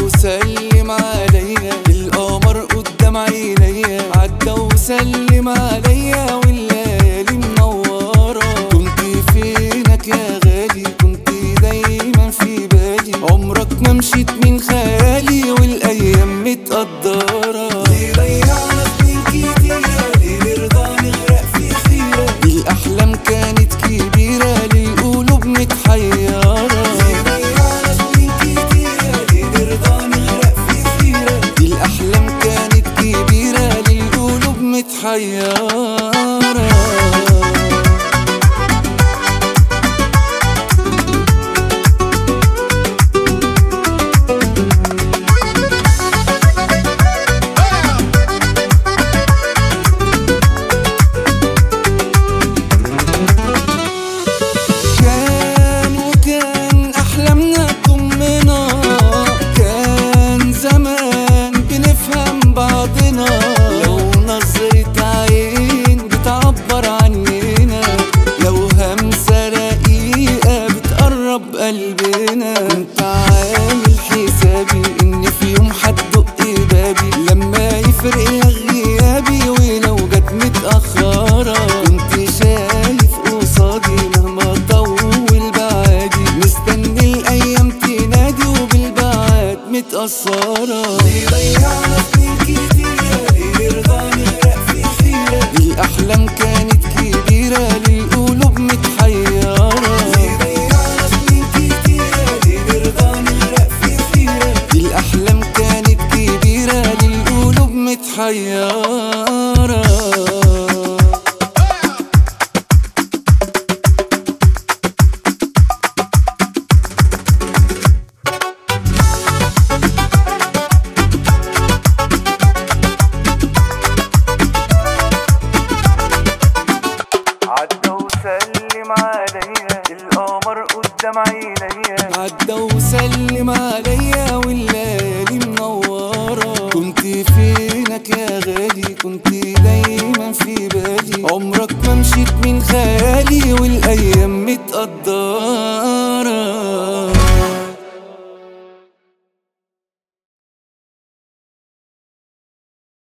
وسلم عليا القمر قدام عينيا عدى وسلم عليا والليالي منورة كنت فينك يا غالي كنت دايما في بالي عمرك ما مشيت من خيالي والايام متقدرة ليه ضيعنا سنين كتيرة ليه نرضى نغرق في حيرة دي الاحلام كانت كبيرة للقلوب متحيرة ليه ضيعنا سنين كتيرة ليه نرضى نغرق في حيرة دي الاحلام كانت كبيرة للقلوب متحيرة كان وكان أحلامنا تضمنا كان زمان بنفهم بعضنا لو نظرة عين بتعبر عننا لو همسة رقيقة بتقرب قلبنا كنت عامل حسابي إن في يوم هتدق بابي لما يفرق غيابي ولو جت متأخرة كنت شايف قصادي مهما طول بعادي مستني الأيام تنادي وبالبعاد متأثرة ليه ضيعنا سنين كتيرة ليه نرضى نغرق في حيرة دي الأحلام كانت كبيرة للقلوب متحيرة ليه ضيعنا سنين كتيرة ليه نرضى نغرق في حيرة دي الأحلام كانت كبيرة للقلوب متحيرة عدى وسلم عليا القمر قدام عينيا عدى وسلم عليا والليالي منورة كنت فينك يا غالي كنت دايما في بالي عمرك ما مشيت من خيالي والأيام متقدرة